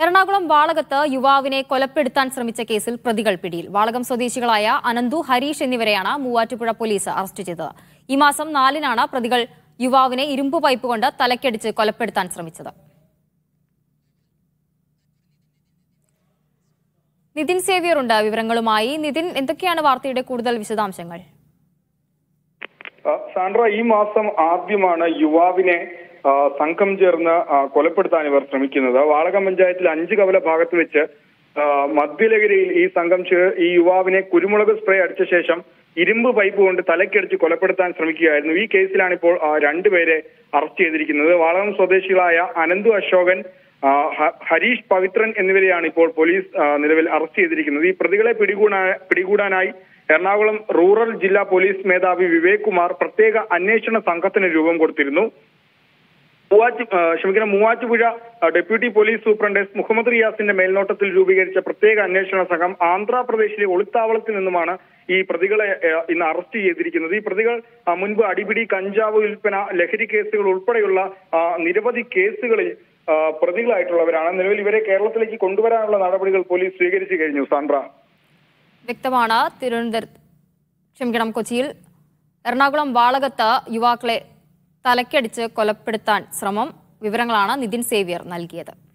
എറണാകുളം വാളകത്ത് യുവാവിനെ കൊലപ്പെടുത്താൻ ശ്രമിച്ച കേസിൽ പ്രതികൾ പിടിയിൽ വാളകം സ്വദേശികളായ അനന്തു ഹരീഷ് എന്നിവരെയാണ് മൂവാറ്റുപുഴ പോലീസ് അറസ്റ്റ് ചെയ്തത് ഈ മാസം നാലിനാണ് പ്രതികൾ യുവാവിനെ ഇരുമ്പ് പൈപ്പ് കൊണ്ട് തലക്കടിച്ച് കൊലപ്പെടുത്താൻ ശ്രമിച്ചത് നിതിൻ സേവ്യർ ഉണ്ട് വിവരങ്ങളുമായി നിതിൻ എന്തൊക്കെയാണ് വാർത്തയുടെ കൂടുതൽ വിശദാംശങ്ങൾ ആ, സാൻഡ്ര ഈ മാസം ആദ്യമാണ് യുവാവിനെ ആ, സംഘം ചേർന്ന് ആ, കൊലപ്പെടുത്താൻ ഇവർ ശ്രമിക്കുന്നത് വാളകം പഞ്ചായത്തിൽ അഞ്ച് കവല ഭാഗത്ത് വെച്ച് ആ, മദ്യലഹരിയിൽ ഈ സംഘം ചേ- ഈ യുവാവിനെ കുരുമുളക് സ്പ്രേ അടിച്ച ശേഷം ഇരുമ്പ് പൈപ്പ് കൊണ്ട് തലക്കടിച്ച് കൊലപ്പെടുത്താൻ ശ്രമിക്കുകയായിരുന്നു ഈ കേസിലാണ് ഇപ്പോൾ ആ, രണ്ടുപേരെ അറസ്റ്റ് ചെയ്തിരിക്കുന്നത് വാളകം സ്വദേശികളായ അനന്തു അശോകൻ ആ, ഹ- ഹരീഷ് പവിത്രൻ എന്നിവരെയാണ് ഇപ്പോൾ പോലീസ് ആ, നിലവിൽ അറസ്റ്റ് ചെയ്തിരിക്കുന്നത് ഈ പ്രതികളെ പിടികൂടാ പിടികൂടാനായി എറണാകുളം റൂറൽ ജില്ലാ പോലീസ് മേധാവി വിവേക് കുമാർ പ്രത്യേക അന്വേഷണ സംഘത്തിന് രൂപം കൊടുത്തിരുന്നു മൂവാറ്റു ആ, ക്ഷമിക്കണം മൂവാറ്റുപുഴ ആ, deputy police superintendent S Muhammad റിയാസിന്റെ മേൽനോട്ടത്തിൽ രൂപീകരിച്ച പ്രത്യേക അന്വേഷണ സംഘം ആന്ധ്രാപ്രദേശിലെ ഒളിത്താവളത്തിൽ നിന്നുമാണ് ഈ പ്രതികളെ ആ, ഇന്ന് അറസ്റ്റ് ചെയ്തിരിക്കുന്നത് ഈ പ്രതികൾ ആ, മുൻപ് അടിപിടി കഞ്ചാവ് വിൽപ്പന ലഹരി കേസുകൾ ഉൾപ്പെടെയുള്ള ആ, നിരവധി കേസുകളിൽ ആ, പ്രതികളായിട്ടുള്ളവരാണ് നിലവിൽ ഇവരെ കേരളത്തിലേക്ക് കൊണ്ടുവരാനുള്ള നടപടികൾ പോലീസ് സ്വീകരിച്ചു കഴിഞ്ഞു സാന്ദ്ര വ്യക്തമാണ് തിരുവനന്തപുരത്ത് ക്ഷമിക്കണം കൊച്ചിയിൽ എറണാകുളം വാളകത്ത് യുവാക്കളെ തലക്കടിച്ച് കൊലപ്പെടുത്താൻ ശ്രമം വിവരങ്ങളാണ് നിതിൻ സേവ്യർ നൽകിയത്